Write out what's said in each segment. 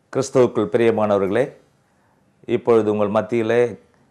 கிறிஸ்துவுக்குள் பிரியமானவர்களே இப்பொழுது உங்கள் மத்தியிலே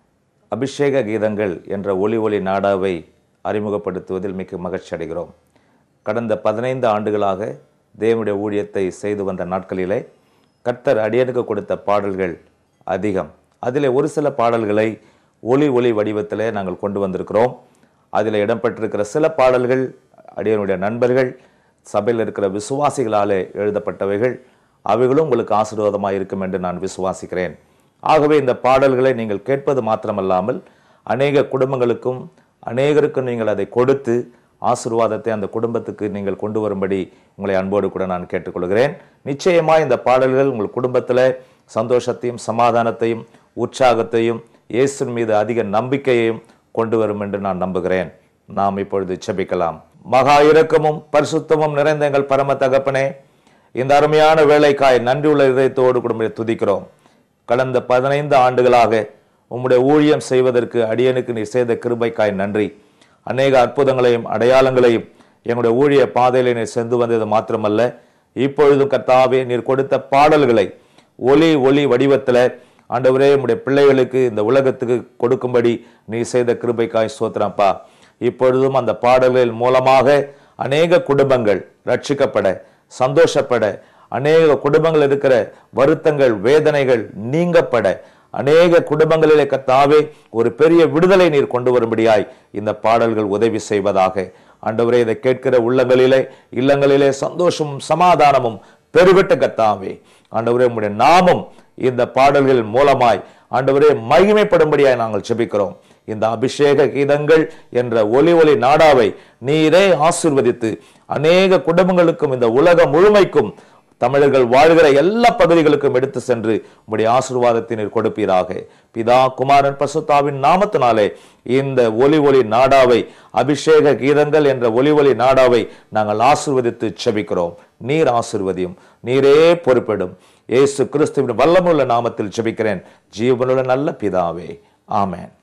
அபிஷேக கீதங்கள் என்ற ஒளி ஒளி நாடாவை அறிமுகப்படுத்துவதில் மிக்க மகிழ்ச்சி அடைகிறோம் கடந்த பதினைந்து ஆண்டுகளாக தேவனுடைய ஊழியத்தை செய்து வந்த நாட்களிலே கர்த்தர் அடியனுக்கு கொடுத்த பாடல்கள் அதிகம் அதிலே ஒரு சில பாடல்களை ஒளி ஒளி வடிவத்திலே நாங்கள் கொண்டு வந்திருக்கிறோம் அதில் இடம்பெற்றிருக்கிற சில பாடல்கள் அடியனுடைய நண்பர்கள் சபையில் இருக்கிற விசுவாசிகளாலே எழுதப்பட்டவைகள் அவைகளும் உங்களுக்கு ஆசீர்வாதமாக இருக்கும் என்று நான் விசுவாசிக்கிறேன் ஆகவே இந்த பாடல்களை நீங்கள் கேட்பது மாத்திரமல்லாமல் அநேக குடும்பங்களுக்கும் அநேகருக்கும் நீங்கள் அதை கொடுத்து ஆசீர்வாதத்தை அந்த குடும்பத்துக்கு நீங்கள் கொண்டு வரும்படி உங்களை அன்போடு கூட நான் கேட்டுக்கொள்கிறேன் நிச்சயமாக இந்த பாடல்கள் உங்கள் குடும்பத்தில் சந்தோஷத்தையும் சமாதானத்தையும் உற்சாகத்தையும் இயேசுவின் மீது அதிக நம்பிக்கையையும் கொண்டு வரும் என்று நான் நம்புகிறேன் நாம் இப்பொழுது செபிக்கலாம் மகா இரக்கமும் பரிசுத்தமும் நிறைந்த எங்கள் பரம தகப்பனே இந்த அருமையான வேலைக்காய் நன்றியுள்ள இதயத்தோடு குடும்பத்தை துதிக்கிறோம் கடந்த பதினைந்து ஆண்டுகளாக உம்முடைய ஊழியம் செய்வதற்கு அடியனுக்கு நீ செய்த கிருபைக்காய் நன்றி அநேக அற்புதங்களையும் அடையாளங்களையும் எங்களுடைய ஊழிய பாதையில நீர் சென்று வந்தது மாத்திரமல்ல இப்பொழுதும் கர்த்தாவே நீர் கொடுத்த பாடல்களை ஒலி ஒளி வடிவத்தில் ஆண்டவரே உம்முடைய பிள்ளைகளுக்கு இந்த உலகத்துக்கு கொடுக்கும்படி நீ செய்த கிருபைக்காய் சோத்திரப்பா இப்பொழுதும் அந்த பாடல்கள் மூலமாக அநேக குடும்பங்கள் ரட்சிக்கப்பட சந்தோஷப்பட அநேக குடும்பங்கள் இருக்கிற வருத்தங்கள் வேதனைகள் நீங்கப்பட அநேக குடும்பங்களிலே கர்த்தாவே ஒரு பெரிய விடுதலை நீர் கொண்டு வரும்படியாய் இந்த பாடல்கள் உதவி செய்வதாக ஆண்டவரே இதை கேட்கிற உள்ளங்களிலே இல்லங்களிலே சந்தோஷமும் சமாதானமும் பெருகட்ட கத்தாவே ஆண்டவரே உம்முடைய நாமம் இந்த பாடல்கள் மூலமாய் ஆண்டவரே மகிமைப்படும்படியாய் நாங்கள் ஜெபிக்கிறோம் இந்த அபிஷேக கீதங்கள் என்ற ஒலி ஒலி நாடாவை நீரே ஆசிர்வதித்து அநேக குடும்பங்களுக்கும் இந்த உலகம் முழுமைக்கும் தமிழர்கள் வாழ்கிற எல்லா பகுதிகளுக்கும் எடுத்து சென்று உம்முடைய ஆசீர்வாதத்தினர் கொடுப்பீராக பிதா குமாரன் பசுத்தாவின் நாமத்தினாலே இந்த ஒலி ஒலி நாடாவை அபிஷேக கீதங்கள் என்ற ஒலி ஒலி நாடாவை நாங்கள் ஆசிர்வதித்து செபிக்கிறோம் நீர் ஆசிர்வதியும் நீரே பொறுப்பிடும் இயேசு கிறிஸ்துவின் வல்லமுள்ள நாமத்தில் ஜெபிக்கிறேன் ஜீவனுள்ள நல்ல பிதாவே ஆமென்